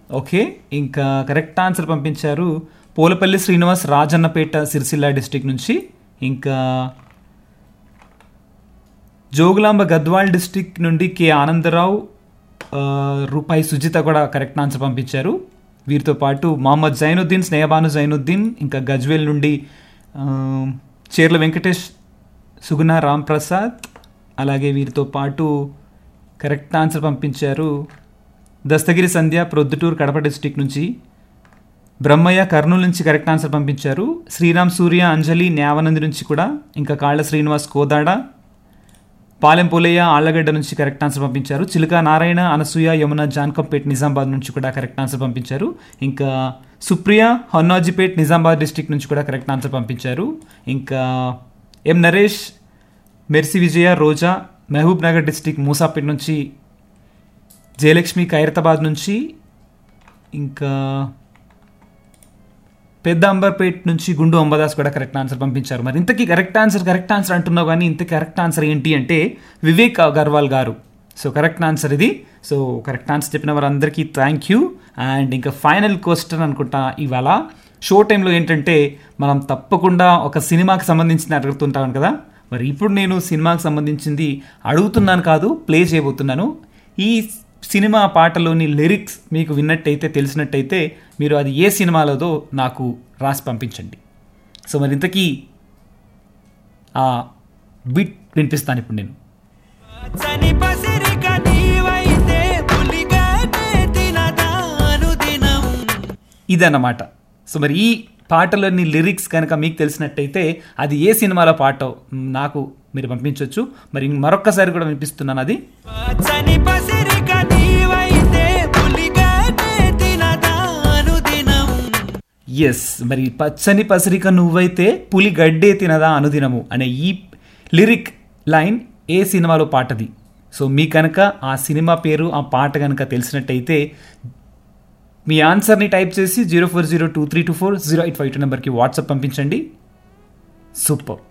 okay ఇంకా correct answer పంపించారు Polapalli Srinivas Rajannapeta Sircilla district నుంచి ఇంకా జోగులాంబ గద్వాల్ డిస్టిక్ నుండి కె ఆనందరావు ఆ, రూపాయి సుజిత కూడా కరెక్ట్ ఆన్సర్ పంపించారు వీరితో పాటు మహమ్మద్ జైనుద్దీన్ స్నేహబాను జైనుద్దీన్ ఇంకా గజ్వేల్ నుండి ఆ, చీర్ల వెంకటేష్ సుగుణ రామ్ ప్రసాద్ అలాగే వీరితో పాటు కరెక్ట్ ఆన్సర్ పంపించారు దస్తగిరి సంధ్య ప్రొద్దుటూరు కడప డిస్టిక్ నుంచి బ్రహ్మయ్య కర్నూలు నుంచి కరెక్ట్ ఆన్సర్ పంపించారు శ్రీరామ్ సూర్య అంజలి న్యావనంది నుంచి కూడా ఇంకా కాళ్ళ శ్రీనివాస్ కోదాడ పాలెం పోలయ్య ఆళ్లగడ్డ నుంచి కరెక్ట్ ఆన్సర్ పంపించారు చిలుక నారాయణ అనసూయ యమున జాన్కంపేట్ నిజామాబాద్ నుంచి కూడా కరెక్ట్ ఆన్సర్ పంపించారు ఇంకా సుప్రియ హొన్నాజిపేట్ నిజామాబాద్ డిస్టిక్ నుంచి కూడా కరెక్ట్ ఆన్సర్ పంపించారు ఇంకా M Naresh Mercy Vijaya Roja Mahabub Nagar district Musapet నుంచి జయలక్ష్మి ఖైరతాబాద్ నుంచి ఇంకా పెద్ద అంబర్పేట్ నుంచి గుండు అంబదాస్ కూడా కరెక్ట్ ఆన్సర్ పంపించారు మరి ఇంతకీ కరెక్ట్ ఆన్సర్ కరెక్ట్ ఆన్సర్ అంటున్నావు కానీ ఇంత కరెక్ట్ ఆన్సర్ ఏంటి అంటే Vivek Agarwal garu so correct answer ఇది సో కరెక్ట్ ఆన్సర్ చెప్పిన వారందరికీ థ్యాంక్ యూ అండ్ ఇంకా ఫైనల్ క్వశ్చన్ అనుకుంటా ఇవాళ షో టైంలో ఏంటంటే మనం తప్పకుండా ఒక సినిమాకి సంబంధించిన అడుగుతుంటాం కదా మరి ఇప్పుడు నేను సినిమాకి సంబంధించింది అడుగుతున్నాను కాదు ప్లే చేయబోతున్నాను ఈ సినిమా పాటలోని లిరిక్స్ మీకు విన్నట్టయితే తెలిసినట్టయితే మీరు అది ఏ సినిమాలోదో నాకు రాసి పంపించండి సో మరి ఇంతకీ ఆ బిట్ వినిపిస్తాను ఇప్పుడు నేను చని పసిరిక నీవైతే పులిగానే తినదాను దినం ఇదన్నమాట సో మరి ఈ పాటలోని లిరిక్స్ కనుక మీకు తెలిసినట్టయితే అది ఏ సినిమాలో పాట నాకు మీరు పంపించవచ్చు మరి మరొక్కసారి కూడా వినిపిస్తున్నాను అది చని పసిరిక నీవైతే పులిగానే తినదాను దినం ఎస్ మరి పచ్చని పసిరిక నువ్వైతే పులి గడ్డే తినదా అనుదినము అనే ఈ లిరిక్ లైన్ ఏ సినిమాలో పాటది సో మీ కనుక ఆ సినిమా పేరు ఆ పాట కనుక తెలిసినట్టయితే మీ ఆన్సర్ని టైప్ చేసి zero four zero two three two four zero eight five two నెంబర్కి వాట్సాప్ పంపించండి సూపర్